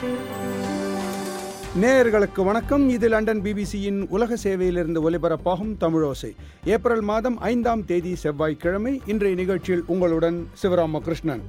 நேயர்களுக்கு வணக்கம் இது லண்டன் பிபிசியின் உலக சேவையிலிருந்து ஒலிபரப்பாகும் தமிழோசை ஏப்ரல் மாதம் ஐந்தாம் தேதி செவ்வாய்க்கிழமை இன்றைய நிகழ்ச்சியில் உங்களுடன் சிவராமகிருஷ்ணன்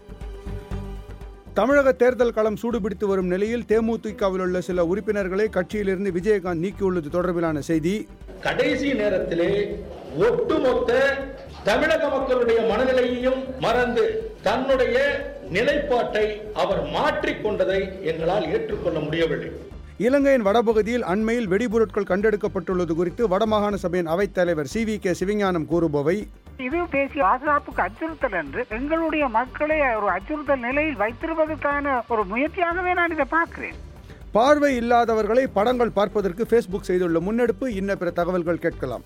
தமிழக தேர்தல் களம் சூடுபிடித்து வரும் நிலையில் தேமுதிகவில் உள்ள சில உறுப்பினர்களை கட்சியிலிருந்து விஜயகாந்த் நீக்கியுள்ளது தொடர்பிலான செய்தி கடைசி நேரத்திலே ஒட்டுமொத்த தமிழக மக்களுடைய மனநிலையையும் மறந்து தன்னுடைய நிலைப்பாட்டை அவர் மாற்றிக்கொண்டதை எங்களால் ஏற்றுக்கொள்ள முடியவில்லை இலங்கையின் வடபகுதியில் அண்மையில் வெடிபொருட்கள் கண்டெடுக்கப்பட்டுள்ளது குறித்து வடமாகாண சபையின் அவைத்தலைவர் சி வி கே சிவஞானம் கூறுபவை இது தேசிய பாதுகாப்புக்கு அச்சுறுத்தல் என்று எங்களுடைய மக்களை ஒரு அச்சுறுத்தல் நிலையில் வைத்திருப்பதற்கான ஒரு முயற்சியாகவே நான் இதை பார்க்கிறேன் பார்வை இல்லாதவர்களை படங்கள் பார்ப்பதற்கு ஃபேஸ்புக் செய்துள்ள முன்னெடுப்பு இன்ன பிற தகவல்கள் கேட்கலாம்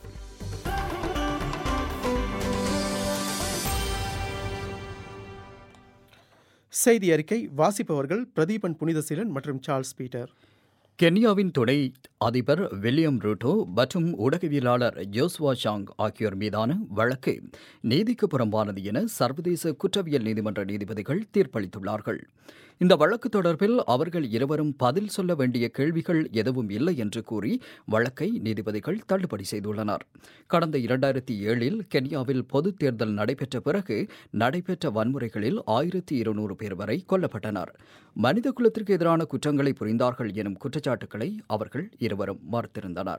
செய்தி அறிக்கை வாசிப்பவர்கள் பிரதீபன் புனிதசீலன் மற்றும் சார்ல்ஸ் பீட்டர் கென்யாவின் துணை அதிபர் வில்லியம் ரூட்டோ மற்றும் ஊடகவியலாளர் ஜோஸ்வா சாங் ஆகியோர் மீதான வழக்கு நீதிக்கு புறம்பானது என சர்வதேச குற்றவியல் நீதிமன்ற நீதிபதிகள் தீர்ப்பளித்துள்ளார்கள் இந்த வழக்கு தொடர்பில் அவர்கள் இருவரும் பதில் சொல்ல வேண்டிய கேள்விகள் எதுவும் இல்லை என்று கூறி வழக்கை நீதிபதிகள் தள்ளுபடி செய்துள்ளனர் கடந்த இரண்டாயிரத்தி ஏழில் கென்யாவில் பொதுத் தேர்தல் நடைபெற்ற பிறகு நடைபெற்ற வன்முறைகளில் ஆயிரத்தி இருநூறு பேர் வரை கொல்லப்பட்டனர் மனித குலத்திற்கு எதிரான குற்றங்களை புரிந்தார்கள் எனும் குற்றச்சாட்டுக்களை அவர்கள் இருவரும் மறுத்திருந்தனர்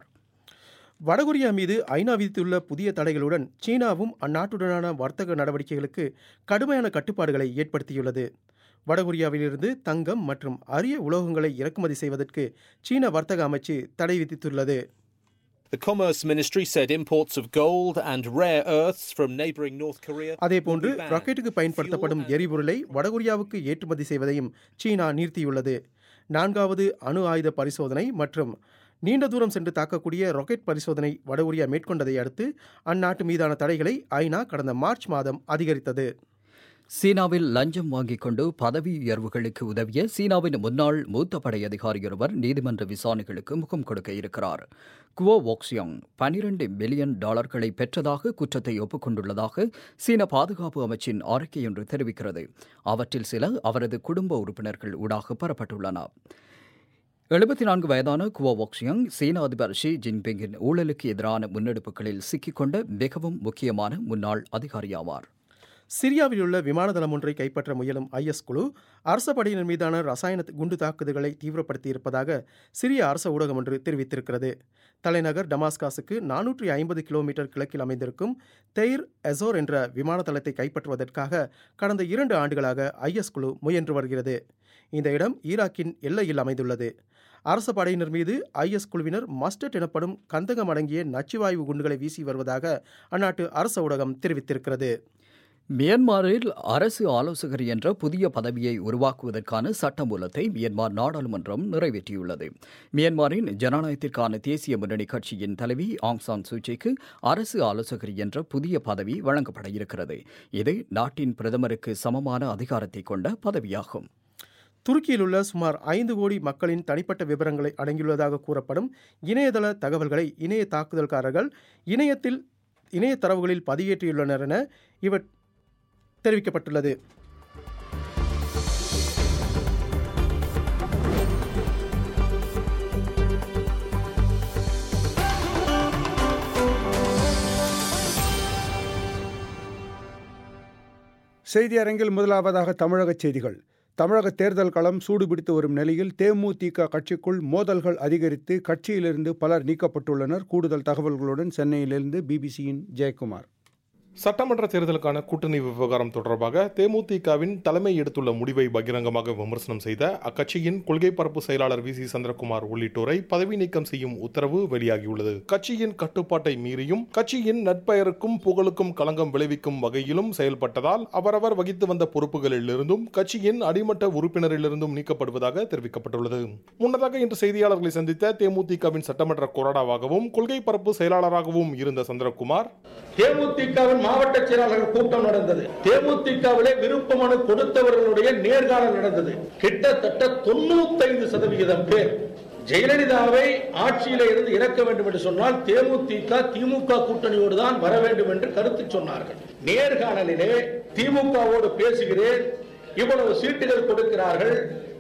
வடகொரியா மீது ஐநா விதித்துள்ள புதிய தடைகளுடன் சீனாவும் அந்நாட்டுடனான வர்த்தக நடவடிக்கைகளுக்கு கடுமையான கட்டுப்பாடுகளை ஏற்படுத்தியுள்ளது வடகொரியாவிலிருந்து தங்கம் மற்றும் அரிய உலோகங்களை இறக்குமதி செய்வதற்கு சீன வர்த்தக அமைச்சு தடை விதித்துள்ளது The Commerce Ministry said imports of gold and rare earths from neighbouring North Korea. அதேபோன்று will be banned. ராக்கெட்டுக்கு பயன்படுத்தப்படும் எரிபொருளை வடகொரியாவுக்கு ஏற்றுமதி செய்வதையும் சீனா நிறுத்தியுள்ளது நான்காவது அணு ஆயுத பரிசோதனை மற்றும் நீண்ட தூரம் சென்று தாக்கக்கூடிய ராக்கெட் பரிசோதனை வடகொரியா மேற்கொண்டதை அடுத்து அந்நாட்டு மீதான தடைகளை ஐநா கடந்த மார்ச் மாதம் அதிகரித்தது சீனாவில் லஞ்சம் வாங்கிக் கொண்டு பதவி உயர்வுகளுக்கு உதவிய சீனாவின் முன்னாள் மூத்த படை அதிகாரியொருவர் நீதிமன்ற விசாரணைகளுக்கு முகம் கொடுக்க இருக்கிறார் குவோ வாக்சியாங் பனிரெண்டு மில்லியன் டாலர்களை பெற்றதாக குற்றத்தை ஒப்புக்கொண்டுள்ளதாக சீன பாதுகாப்பு அமைச்சின் அறிக்கையொன்று தெரிவிக்கிறது அவற்றில் சில அவரது குடும்ப உறுப்பினர்கள் ஊடாக பெறப்பட்டுள்ளன எழுபத்தி நான்கு வயதான குவோ வாக்சியாங் சீன அதிபர் ஷி ஜின்பிங்கின் ஊழலுக்கு எதிரான முன்னெடுப்புகளில் சிக்கிக்கொண்ட மிகவும் முக்கியமான முன்னாள் அதிகாரியாவார் சிரியாவில் உள்ள விமான தளம் ஒன்றை கைப்பற்ற முயலும் ஐஎஸ் குழு அரச படையினர் மீதான ரசாயன குண்டு தாக்குதல்களை தீவிரப்படுத்தியிருப்பதாக சிரிய அரச ஊடகம் ஒன்று தெரிவித்திருக்கிறது தலைநகர் டமாஸ்காஸுக்கு நானூற்றி ஐம்பது கிலோமீட்டர் கிழக்கில் அமைந்திருக்கும் தெய்ர் எசோர் என்ற விமான தளத்தை கைப்பற்றுவதற்காக கடந்த இரண்டு ஆண்டுகளாக ஐஎஸ் குழு முயன்று வருகிறது இந்த இடம் ஈராக்கின் எல்லையில் அமைந்துள்ளது அரச படையினர் மீது ஐஎஸ் குழுவினர் மஸ்டட் எனப்படும் கந்தகம் அடங்கிய நச்சுவாயு குண்டுகளை வீசி வருவதாக அந்நாட்டு அரச ஊடகம் தெரிவித்திருக்கிறது மியான்மரில் அரசு ஆலோசகர் என்ற புதிய பதவியை உருவாக்குவதற்கான சட்டமூலத்தை மியான்மர் நாடாளுமன்றம் நிறைவேற்றியுள்ளது மியான்மரின் ஜனநாயகத்திற்கான தேசிய முன்னணி கட்சியின் தலைவி ஆங் சான் சூச்சிக்கு அரசு ஆலோசகர் என்ற புதிய பதவி வழங்கப்பட இருக்கிறது இது நாட்டின் பிரதமருக்கு சமமான அதிகாரத்தை கொண்ட பதவியாகும் துருக்கியில் உள்ள சுமார் ஐந்து கோடி மக்களின் தனிப்பட்ட விவரங்களை அடங்கியுள்ளதாக கூறப்படும் இணையதள தகவல்களை இணைய தாக்குதல்காரர்கள் இணையத்தில் இணைய தரவுகளில் பதிவேற்றியுள்ளனர் என இவர் தெரிவிக்கப்பட்டுள்ளது செய்தி அரங்கில் முதலாவதாக தமிழக செய்திகள் தமிழக தேர்தல் களம் சூடுபிடித்து வரும் நிலையில் தேமுதிக கட்சிக்குள் மோதல்கள் அதிகரித்து கட்சியிலிருந்து பலர் நீக்கப்பட்டுள்ளனர் கூடுதல் தகவல்களுடன் சென்னையிலிருந்து பிபிசியின் ஜெயக்குமார் சட்டமன்ற தேர்தலுக்கான கூட்டணி விவகாரம் தொடர்பாக தேமுதிகவின் தலைமை எடுத்துள்ள முடிவை பகிரங்கமாக விமர்சனம் செய்த அக்கட்சியின் கொள்கை பரப்பு செயலாளர் வி சி சந்திரகுமார் உள்ளிட்டோரை பதவி நீக்கம் செய்யும் உத்தரவு வெளியாகியுள்ளது கட்சியின் கட்டுப்பாட்டை மீறியும் கட்சியின் நட்பெயருக்கும் புகழுக்கும் களங்கம் விளைவிக்கும் வகையிலும் செயல்பட்டதால் அவரவர் வகித்து வந்த பொறுப்புகளிலிருந்தும் கட்சியின் அடிமட்ட உறுப்பினரிலிருந்தும் நீக்கப்படுவதாக தெரிவிக்கப்பட்டுள்ளது முன்னதாக இன்று செய்தியாளர்களை சந்தித்த தேமுதிகவின் சட்டமன்ற கொறடாவாகவும் கொள்கை பரப்பு செயலாளராகவும் இருந்த சந்திரகுமார் தேமுதிகவின் மாவட்ட செயலாளர்கள் கூட்டம் நடந்தது தேமுதிகவிலே விருப்ப மனு கொடுத்தவர்களுடைய நேர்காணல் நடந்தது கிட்டத்தட்ட தொண்ணூத்தைந்து சதவிகிதம் பேர் ஜெயலலிதாவை ஆட்சியில இருந்து இறக்க வேண்டும் என்று சொன்னால் தேமுதிக திமுக கூட்டணியோடு தான் வர வேண்டும் என்று கருத்து சொன்னார்கள் நேர்காணலிலே திமுகவோடு பேசுகிறேன் இவ்வளவு சீட்டுகள் கொடுக்கிறார்கள்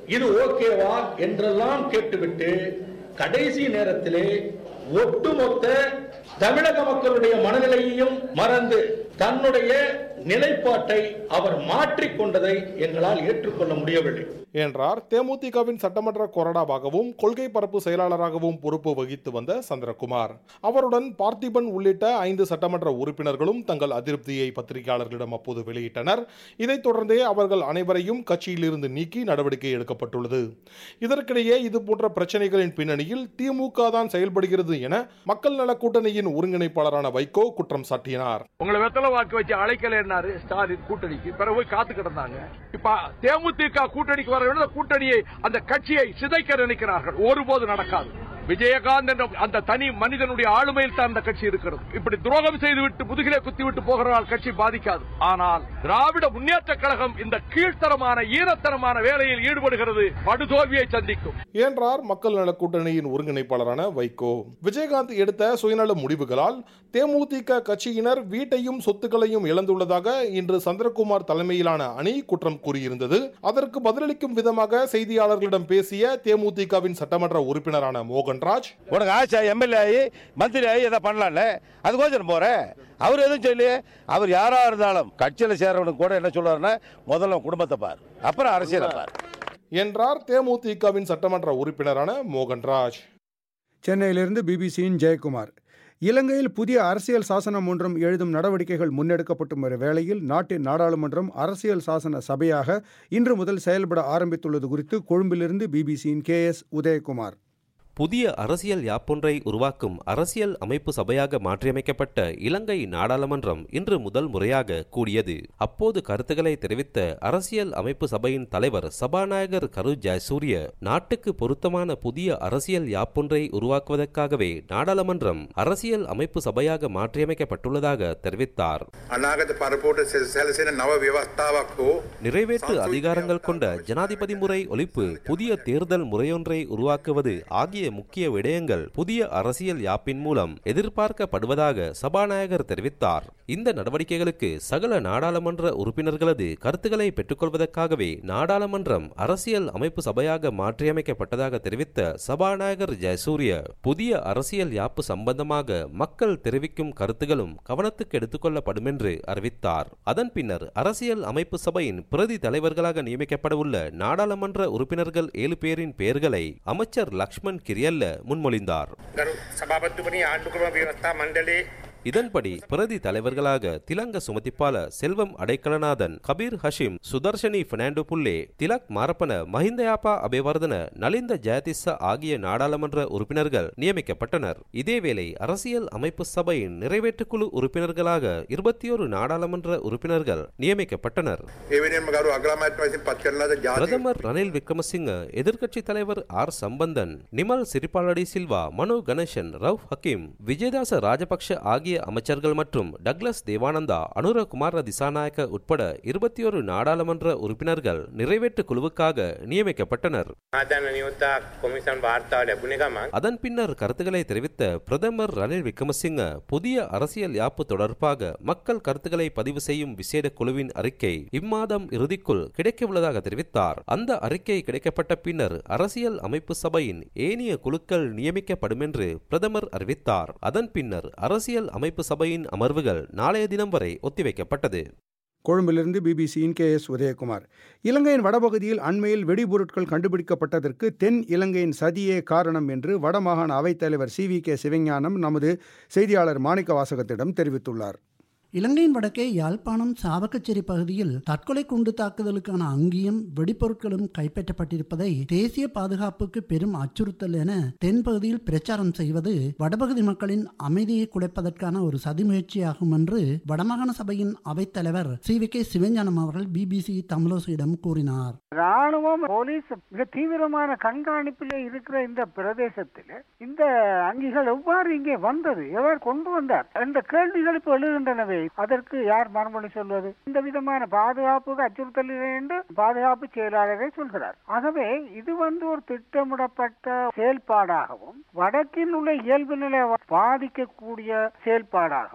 இது ஓகேவா என்றெல்லாம் கேட்டுவிட்டு கடைசி நேரத்திலே ஒட்டுமொத்த தமிழக மக்களுடைய மனநிலையையும் மறந்து தன்னுடைய நிலைப்பாட்டை அவர் மாற்றிக்கொண்டதை எங்களால் ஏற்றுக்கொள்ள முடியவில்லை என்றார் தேமுதிகவின் சட்டமன்ற கொறடாவாகவும் கொள்கை பரப்பு செயலாளராகவும் பொறுப்பு வகித்து வந்த சந்திரகுமார் அவருடன் பார்த்திபன் உள்ளிட்ட ஐந்து சட்டமன்ற உறுப்பினர்களும் தங்கள் அதிருப்தியை பத்திரிகையாளர்களிடம் அப்போது வெளியிட்டனர் இதைத் தொடர்ந்தே அவர்கள் அனைவரையும் கட்சியிலிருந்து நீக்கி நடவடிக்கை எடுக்கப்பட்டுள்ளது இதற்கிடையே இதுபோன்ற பிரச்சனைகளின் பின்னணியில் திமுக தான் செயல்படுகிறது என மக்கள் நல கூட்டணியின் ஒருங்கிணைப்பாளரான வைகோ குற்றம் சாட்டினார் உங்களை வெத்தலை வாக்கு வச்சு அழைக்கலன்னாரு ஸ்டாலின் கூட்டணிக்கு பிறகு போய் காத்து கிடந்தாங்க இப்ப தேமுதிக கூட்டணிக்கு வர வேண்டிய கூட்டணியை அந்த கட்சியை சிதைக்க நினைக்கிறார்கள் ஒருபோது நடக்காது விஜயகாந்த் என்ற அந்த தனி மனிதனுடைய ஆளுமையில் தான் அந்த கட்சி இருக்கிறது இப்படி துரோகம் செய்துவிட்டு முதுகிலே குத்திவிட்டு போகிறதால் கட்சி பாதிக்காது ஆனால் திராவிட முன்னேற்ற கழகம் இந்த கீழ்த்தரமான ஈரத்தரமான வேலையில் ஈடுபடுகிறது படுதோல்வியை சந்திக்கும் என்றார் மக்கள் நல கூட்டணியின் ஒருங்கிணைப்பாளரான வைகோ விஜயகாந்த் எடுத்த சுயநல முடிவுகளால் தேமுதிக கட்சியினர் வீட்டையும் சொத்துக்களையும் இழந்துள்ளதாக இன்று சந்திரகுமார் தலைமையிலான அணி குற்றம் கூறியிருந்தது அதற்கு பதிலளிக்கும் விதமாக செய்தியாளர்களிடம் பேசிய தேமுதிகவின் சட்டமன்ற உறுப்பினரான மோகன்ராஜ் உனக்கு ஆச்சா எம்எல்ஏ ஆகி மந்திரி ஆகி எதை பண்ணலாம்ல அதுக்கோசரம் போற அவர் எதுவும் சொல்லி அவர் யாரா இருந்தாலும் கட்சியில் சேர்றவனுக்கு கூட என்ன சொல்றாருன்னா முதல்ல உன் குடும்பத்தை பார் அப்புறம் அரசியலை பார் என்றார் தேமுதிகவின் சட்டமன்ற உறுப்பினரான மோகன்ராஜ் சென்னையிலிருந்து பிபிசியின் ஜெயக்குமார் இலங்கையில் புதிய அரசியல் சாசனம் ஒன்றும் எழுதும் நடவடிக்கைகள் முன்னெடுக்கப்பட்டு வரும் வேளையில் நாட்டின் நாடாளுமன்றம் அரசியல் சாசன சபையாக இன்று முதல் செயல்பட ஆரம்பித்துள்ளது குறித்து கொழும்பிலிருந்து பிபிசியின் கே எஸ் உதயகுமார் புதிய அரசியல் யாப்பொன்றை உருவாக்கும் அரசியல் அமைப்பு சபையாக மாற்றியமைக்கப்பட்ட இலங்கை நாடாளுமன்றம் இன்று முதல் முறையாக கூடியது அப்போது கருத்துக்களை தெரிவித்த அரசியல் அமைப்பு சபையின் தலைவர் சபாநாயகர் கரு ஜெயசூரிய நாட்டுக்கு பொருத்தமான புதிய அரசியல் யாப்பொன்றை உருவாக்குவதற்காகவே நாடாளுமன்றம் அரசியல் அமைப்பு சபையாக மாற்றியமைக்கப்பட்டுள்ளதாக தெரிவித்தார் අනාගත පරපෝට සැලසෙන නව ව්‍යවස්ථාවක් හෝ நிறைவேற்று அதிகாரங்கள் கொண்ட ஜனாதிபதி முறை ஒழிப்பு புதிய தேர்தல் முறையொன்றை உருவாக்குவது ஆகிய முக்கிய விடயங்கள் புதிய அரசியல் யாப்பின் மூலம் எதிர்பார்க்கப்படுவதாக சபாநாயகர் தெரிவித்தார் இந்த நடவடிக்கைகளுக்கு சகல நாடாளுமன்ற உறுப்பினர்களது கருத்துக்களை பெற்றுக்கொள்வதற்காகவே நாடாளுமன்றம் அரசியல் அமைப்பு சபையாக மாற்றியமைக்கப்பட்டதாக தெரிவித்த சபாநாயகர் ஜெயசூரிய புதிய அரசியல் யாப்பு சம்பந்தமாக மக்கள் தெரிவிக்கும் கருத்துகளும் கவனத்துக்கு எடுத்துக்கொள்ளப்படும் என்று அறிவித்தார் அதன் பின்னர் அரசியல் அமைப்பு சபையின் பிரதி தலைவர்களாக நியமிக்கப்படவுள்ள நாடாளுமன்ற உறுப்பினர்கள் ஏழு பேரின் பெயர்களை அமைச்சர் லக்ஷ்மண் கிரியல்ல முன்மொழிந்தார் ගරු සභාපත්තුපනි ආණ්ඩුක්‍රම ව්‍යවස්ථා මණ්ඩලේ இதன்படி பிரதி தலைவர்களாக திலங்க சுமதிப்பால செல்வம் அடைக்கலநாதன் கபீர் ஹஷிம் சுதர்ஷனி பெர்னாண்டோ புல்லே திலக் மாரப்பன மஹிந்தயாப்பா அபேவர்தன நலிந்த ஜெயதிஸ்ஸ ஆகிய நாடாளுமன்ற உறுப்பினர்கள் நியமிக்கப்பட்டனர் இதேவேளை அரசியல் அமைப்பு சபையின் நிறைவேற்றுக்குழு உறுப்பினர்களாக இருபத்தி ஒரு நாடாளுமன்ற உறுப்பினர்கள் நியமிக்கப்பட்டனர் ඒ වෙනුවෙන්ම ගරු අග්‍රාමාත්‍ය වශයෙන් පත් කරන ලද ජාතික பிரதமர் ரணில் விக்ரமசிங்க எதிர்க்கட்சி தலைவர் ஆர் சம்பந்தன் நிமல் சிறிபாலடி சில்வா மனோ கணேசன் ரவுப் ஹக்கீம் விஜயதாச ராஜபக்ஷ ஆகிய அமைச்சர்கள் மற்றும் டக்ளஸ் தேவானந்தா அனுரகுமார திசாநாயக்க உட்பட இருபத்தி ஒரு நாடாளுமன்ற உறுப்பினர்கள் நிறைவேற்று குழுவுக்காக நியமிக்கப்பட்டனர் ආදාන නියෝතා කොමිසම් වාර්තාව ලැබුණ ගමන් அதன் பின்னர் கருத்துக்களை தெரிவித்த பிரதமர் ரணில் விக்ரமசிங்க புதிய அரசியல் யாப்பு தொடர்பாக மக்கள் கருத்துக்களை பதிவு செய்யும் விசேட குழுவின் அறிக்கை இம்மாதம் இறுதிக்குள் கிடைக்கவுள்ளதாக தெரிவித்தார் அந்த அறிக்கை கிடைக்கப்பட்ட பின்னர் அரசியல் அமைப்பு சபையின் ஏனைய குழுக்கள் நியமிக்கப்படும் என்று பிரதமர் அறிவித்தார் அதன் பின்னர் அரசியல் அமைப்பு சபையின் அமர்வுகள் நாளைய தினம் வரை ஒத்திவைக்கப்பட்டது கொழும்பிலிருந்து பிபிசியின் கே எஸ் உதயகுமார் இலங்கையின் வடபகுதியில் அண்மையில் வெடிபொருட்கள் கண்டுபிடிக்கப்பட்டதற்கு தென் இலங்கையின் சதியே காரணம் என்று வடமாகாண அவைத்தலைவர் சி வி கே சிவஞானம் நமது செய்தியாளர் மாணிக்க வாசகத்திடம் தெரிவித்துள்ளார் இலங்கையின் வடக்கே யாழ்ப்பாணம் சாவகச்சேரி பகுதியில் தற்கொலை குண்டு தாக்குதலுக்கான அங்கியும் வெடிப்பொருட்களும் கைப்பற்றப்பட்டிருப்பதை தேசிய பாதுகாப்புக்கு பெரும் அச்சுறுத்தல் என தென்பகுதியில் பிரச்சாரம் செய்வது வடபகுதி மக்களின் அமைதியை குலைப்பதற்கான ஒரு சதி முயற்சியாகும் என்று வடமாகாண சபையின் அவைத்தலைவர் சி வி கே சிவஞானம் அவர்கள் பிபிசி தமிழோசியிடம் கூறினார் ராணுவம் போலீஸ் மிக தீவிரமான கண்காணிப்பில் இருக்கிற இந்த பிரதேசத்தில் இந்த அங்கிகள் எவ்வாறு இங்கே வந்தது எவர் கொண்டு வந்தார் என்ற கேள்விகள் இப்போ எழுகின்றனவே அதற்கு யார் மறுமொழி சொல்வது இந்த விதமான பாதுகாப்புக்கு அச்சுறுத்தல் இல்லை என்று பாதுகாப்பு செயலாளரே சொல்கிறார் ஆகவே இது வந்து ஒரு திட்டமிடப்பட்ட செயல்பாடாகவும் வடக்கில் உள்ள இயல்பு நிலை பாதிக்கக்கூடிய செயல்பாடாகவும்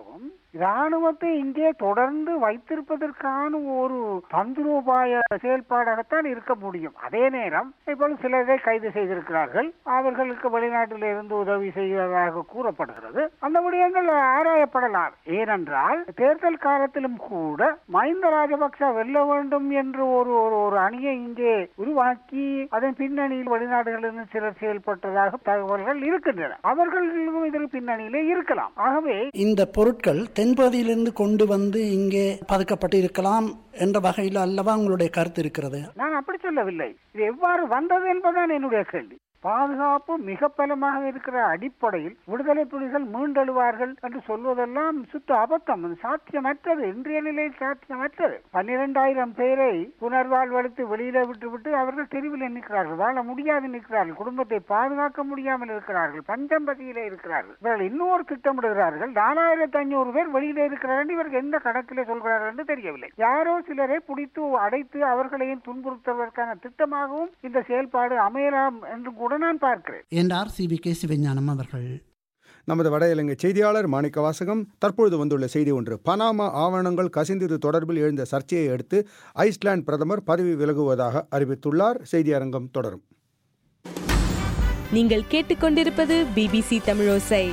இராணுவத்தை இங்கே தொடர்ந்து வைத்திருப்பதற்கான ஒரு தந்திரோபாய செயல்பாடாகத்தான் இருக்க முடியும் அதே நேரம் இப்பொழுது சிலரை கைது செய்திருக்கிறார்கள் அவர்களுக்கு வெளிநாட்டில் இருந்து உதவி செய்வதாக கூறப்படுகிறது அந்த விடயங்கள் ஆராயப்படலாம் ஏனென்றால் தேர்தல் காலத்திலும் கூட மஹிந்த ராஜபக்ச வெல்ல வேண்டும் என்று ஒரு ஒரு ஒரு அணியை இங்கே உருவாக்கி அதன் பின்னணியில் வெளிநாடுகளிலிருந்து சிலர் செயல்பட்டதாக தகவல்கள் இருக்கின்றன அவர்களும் இதில் பின்னணியிலே இருக்கலாம் ஆகவே இந்த பொருட்கள் தென்பகுதியிலிருந்து கொண்டு வந்து இங்கே பதுக்கப்பட்டு இருக்கலாம் என்ற வகையில் அல்லவா உங்களுடைய கருத்து இருக்கிறது நான் அப்படி சொல்லவில்லை இது எவ்வாறு வந்தது என்பதுதான் என்னுடைய கேள்வி பாதுகாப்பு மிக பலமாக இருக்கிற அடிப்படையில் விடுதலை புலிகள் மீண்டெழுவார்கள் என்று சொல்வதெல்லாம் சுத்த அபத்தம் அது சாத்தியமற்றது இன்றைய நிலையில் சாத்தியமற்றது பன்னிரெண்டாயிரம் பேரை புனர்வாழ்வளித்து வெளியில விட்டுவிட்டு அவர்கள் தெருவில் நிற்கிறார்கள் வாழ முடியாது நிற்கிறார்கள் குடும்பத்தை பாதுகாக்க முடியாமல் இருக்கிறார்கள் பஞ்சம்பதியிலே இருக்கிறார்கள் இவர்கள் இன்னொரு திட்டமிடுகிறார்கள் நாலாயிரத்தி ஐநூறு பேர் வெளியில இருக்கிறார்கள் இவர்கள் எந்த கணக்கிலே சொல்கிறார்கள் என்று தெரியவில்லை யாரோ சிலரை பிடித்து அடைத்து அவர்களையும் துன்புறுத்துவதற்கான திட்டமாகவும் இந்த செயல்பாடு அமையலாம் என்று கூட நான் பார்க்கிறேன் என்றார் சி வி கே சிவஞானம் அவர்கள் நமது வட இலங்கை செய்தியாளர் மாணிக்க வாசகம் தற்பொழுது வந்துள்ள செய்தி ஒன்று பனாமா ஆவணங்கள் கசிந்தது தொடர்பில் எழுந்த சர்ச்சையை அடுத்து ஐஸ்லாந்து பிரதமர் பதவி விலகுவதாக அறிவித்துள்ளார் செய்தி அரங்கம் தொடரும் நீங்கள் கேட்டுக்கொண்டிருப்பது பிபிசி தமிழோசை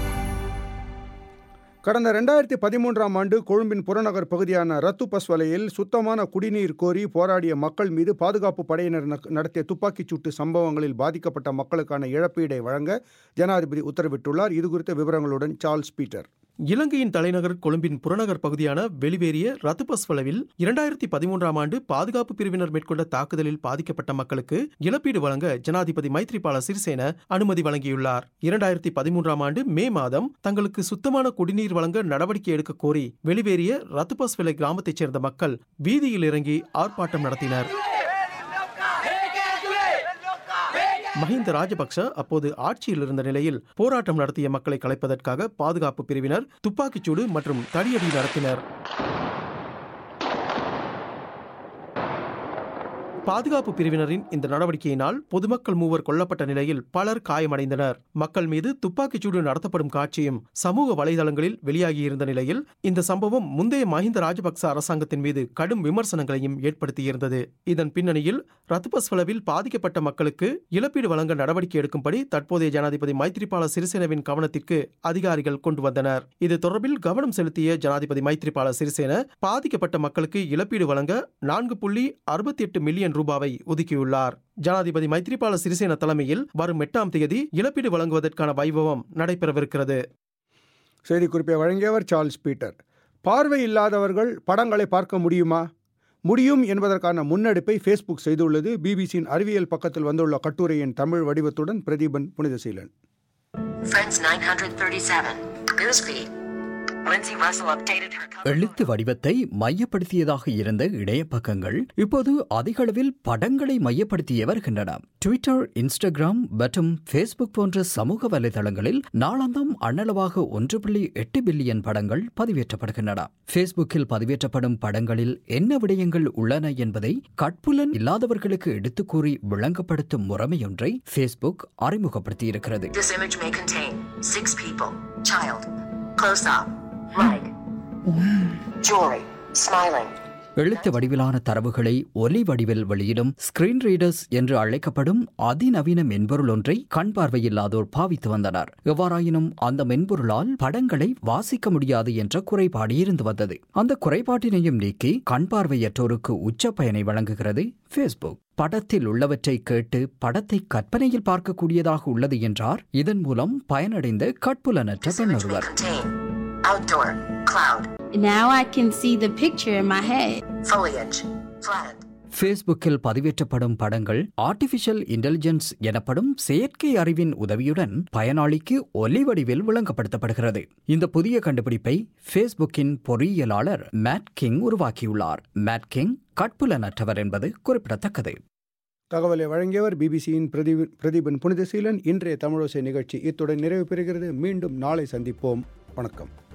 கடந்த ரெண்டாயிரத்தி பதிமூன்றாம் ஆண்டு கொழும்பின் புறநகர் பகுதியான ரத்து பஸ்வலையில் சுத்தமான குடிநீர் கோரி போராடிய மக்கள் மீது பாதுகாப்பு படையினர் ந- நடத்திய துப்பாக்கிச் சூட்டு சம்பவங்களில் பாதிக்கப்பட்ட மக்களுக்கான இழப்பீடை வழங்க ஜனாதிபதி உத்தரவிட்டுள்ளார் இதுகுறித்த விவரங்களுடன் சார்ல்ஸ் பீட்டர் இலங்கையின் தலைநகர் கொழும்பின் புறநகர் பகுதியான வெளிவேறிய ரத்துபஸ்வலவில் இரண்டாயிரத்தி பதிமூன்றாம் ஆண்டு பாதுகாப்பு பிரிவினர் மேற்கொண்ட தாக்குதலில் பாதிக்கப்பட்ட மக்களுக்கு இழப்பீடு வழங்க ஜனாதிபதி மைத்ரிபால சிறிசேன அனுமதி வழங்கியுள்ளார் இரண்டாயிரத்தி பதிமூன்றாம் ஆண்டு மே மாதம் தங்களுக்கு சுத்தமான குடிநீர் வழங்க நடவடிக்கை எடுக்க கோரி வெளிவேறிய ரத்துபஸ்வலை கிராமத்தைச் சேர்ந்த மக்கள் வீதியில் இறங்கி ஆர்ப்பாட்டம் நடத்தினர் மஹிந்த ராஜபக்ஷ அப்போது ஆட்சியில் இருந்த நிலையில் போராட்டம் நடத்திய மக்களை கலைப்பதற்காக பாதுகாப்பு பிரிவினர் துப்பாக்கிச்சூடு மற்றும் தடியடி நடத்தினர் பாதுகாப்பு பிரிவினரின் இந்த நடவடிக்கையினால் பொதுமக்கள் மூவர் கொல்லப்பட்ட நிலையில் பலர் காயமடைந்தனர் மக்கள் மீது துப்பாக்கிச்சூடு நடத்தப்படும் காட்சியும் சமூக வலைதளங்களில் வெளியாகியிருந்த நிலையில் இந்த சம்பவம் முந்தைய மஹிந்த ராஜபக்ச அரசாங்கத்தின் மீது கடும் விமர்சனங்களையும் ஏற்படுத்தியிருந்தது இதன் பின்னணியில் ரத்துபஸ்வலவில் பாதிக்கப்பட்ட மக்களுக்கு இழப்பீடு வழங்க நடவடிக்கை எடுக்கும்படி தற்போதைய ஜனாதிபதி மைத்ரிபால சிறிசேனவின் கவனத்திற்கு அதிகாரிகள் கொண்டு வந்தனர் இது தொடர்பில் கவனம் செலுத்திய ஜனாதிபதி மைத்ரிபால சிறிசேன பாதிக்கப்பட்ட மக்களுக்கு இழப்பீடு வழங்க நான்கு புள்ளி அறுபத்தி எட்டு மில்லியன் ரூபாவை ஒதுக்கியுள்ளார் ஜனாதிபதி மைத்ரிபால சிறிசேன தலைமையில் வரும் எட்டாம் தேதி இழப்பீடு வழங்குவதற்கான வைபவம் நடைபெறவிருக்கிறது செய்திக்குறிப்பை வழங்கியவர் சார்ல்ஸ் பீட்டர் பார்வை இல்லாதவர்கள் படங்களை பார்க்க முடியுமா முடியும் என்பதற்கான முன்னெடுப்பை ஃபேஸ்புக் செய்துள்ளது பிபிசியின் அறிவியல் பக்கத்தில் வந்துள்ள கட்டுரையின் தமிழ் வடிவத்துடன் Pratheepan Punithaseelan Friends 937. Newsfeed. Lindsay Russell updated her cover. எழுத்து வடிவத்தை மையப்படுத்தியதாக இருந்த இணைய பக்கங்கள் இப்போது அதிக அளவில் படங்களை மையப்படுத்தியே வருகின்றன ட்விட்டர் இன்ஸ்டாகிராம் மற்றும் ஃபேஸ்புக் போன்ற சமூக வலைதளங்களில் நாளாந்தம் அண்ணளவாக ஒன்று புள்ளி எட்டு பில்லியன் படங்கள் பதிவேற்றப்படுகின்றன ஃபேஸ்புக்கில் பதிவேற்றப்படும் படங்களில் என்ன விடயங்கள் உள்ளன என்பதை கட்புலன் இல்லாதவர்களுக்கு எடுத்துக் கூறி விளங்கப்படுத்தும் முறைமையொன்றை ஃபேஸ்புக் அறிமுகப்படுத்தியிருக்கிறது This image may contain six people, child, close up, leg, jewelry, smiling. எழுத்து வடிவிலான தரவுகளை ஒலி வடிவில் வெளியிடும் ஸ்கிரீன் ரீடர்ஸ் என்று அழைக்கப்படும் அதிநவீன மென்பொருள் ஒன்றை கண் பார்வையில்லாதோர் பாவித்து வந்தனர் எவ்வாறாயினும் அந்த மென்பொருளால் படங்களை வாசிக்க முடியாது என்ற குறைபாடு இருந்து வந்தது அந்த குறைபாட்டினையும் நீக்கி கண் பார்வையற்றோருக்கு உச்ச பயனை வழங்குகிறது ஃபேஸ்புக் படத்தில் உள்ளவற்றை கேட்டு படத்தை கற்பனையில் பார்க்கக்கூடியதாக உள்ளது என்றார் இதன் மூலம் பயனடைந்த கட்புலனற்ற பெண்ணொருவர் Contain outdoor, cloud, Now I can see the picture in my head. foliage, flattened. ஃபேஸ்புக்கில் பதிவேற்றப்படும் படங்கள் ஆர்டிபிஷியல் இன்டெலிஜென்ஸ் எனப்படும் செயற்கை அறிவின் உதவியுடன் பயனாளிக்கு ஒலி வடிவில் விளங்கப்படுத்தப்படுகிறது இந்த புதிய கண்டுபிடிப்பை ஃபேஸ்புக்கின் பொறியியலாளர் மேட் கிங் உருவாக்கியுள்ளார் மேட் கிங் கட்புலனற்றவர் என்பது குறிப்பிடத்தக்கது தகவலை வழங்கியவர் பிபிசியின் பிரதீப் பிரதீபன் புனிதசீலன் இன்றைய தமிழோசை நிகழ்ச்சி இத்துடன் நிறைவு பெறுகிறது மீண்டும் நாளை சந்திப்போம் வணக்கம்